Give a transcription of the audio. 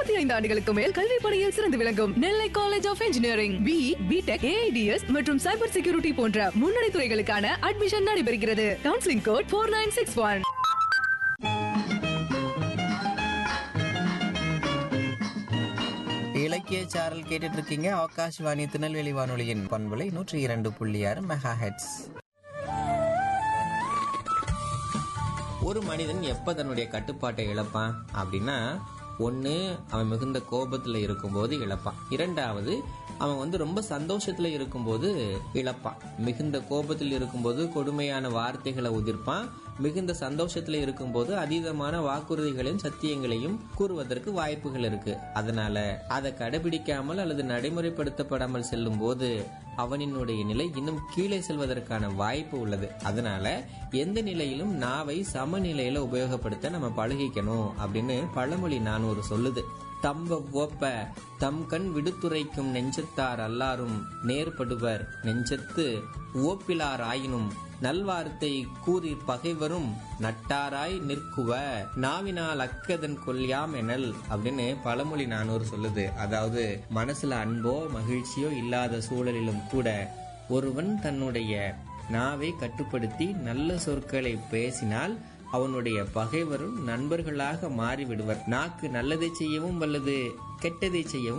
முப்பத்தி ஐந்து ஆண்டுகளுக்கு மேல் கல்வி பணியில் சிறந்து விளங்கும் Nellai college of engineering B B Tech AI DS மற்றும் சைபர் செக்யூரிட்டி போன்ற முன்னணி துறைகளுக்கான அட்மிஷன் நடைபெறுகிறது counselling code four nine six one இலக்கிய சாரல் கேட்டுட்டு இருக்கீங்க ஆகாஷ்வாணி திருநெல்வேலி வானொலியின் பண்பலை நூற்றி இரண்டு புள்ளி ஆறு மெகா ஹெட்ஸ் ஒரு மனிதன் எப்ப தன்னுடைய கட்டுப்பாட்டை இழப்பான் அப்படின்னா ஒண்ணு அவன் மிகுந்த கோபத்துல இருக்கும்போது இழப்பான் இரண்டாவது அவன் வந்து ரொம்ப சந்தோஷத்துல இருக்கும்போது இழப்பான் மிகுந்த கோபத்தில் இருக்கும்போது கொடுமையான வார்த்தைகளை உதிர்ப்பான் மிகுந்த சந்தோஷத்துல இருக்கும்போது அதீதமான வாக்குறுதிகளையும் சத்தியங்களையும் கூறுவதற்கு வாய்ப்புகள் இருக்கு அதனால அதை கடைபிடிக்காமல் அல்லது நடைமுறைப்படுத்தப்படாமல் செல்லும் போது அவனினுடைய நிலை இன்னும் கீழே செல்வதற்கான வாய்ப்பு உள்ளது அதனால எந்த நிலையிலும் நாவை சமநிலையில உபயோகப்படுத்த நம்ம பழகிக்கணும் அப்படின்னு பழமொழி நானூறு சொல்லுது தம்ப ஓப்ப தம் கண் விடுத்துரைக்கும் நெஞ்சத்தார் அல்லாரும் நேர்படுவர் நெஞ்சத்து ஓப்பிலார் ஆயினும் நல்வார்த்தை கூறி பகைவரும் நட்டாராய் நிற்குவ நாவினால் அக்கதன் கொல்யாம் எனல் அப்படின்னு பழமொழி நானூறு சொல்லுது அதாவது மனசுல அன்போ மகிழ்ச்சியோ இல்லாத சூழலிலும் கூட ஒருவன் தன்னுடைய நாவை கட்டுப்படுத்தி நல்ல சொற்களை பேசினால் அவனுடைய பகைவரும் நண்பர்களாக மாறிவிடுவர் நாக்கு நல்லதை செய்யவும் வல்லது கெட்டதை செய்யவும்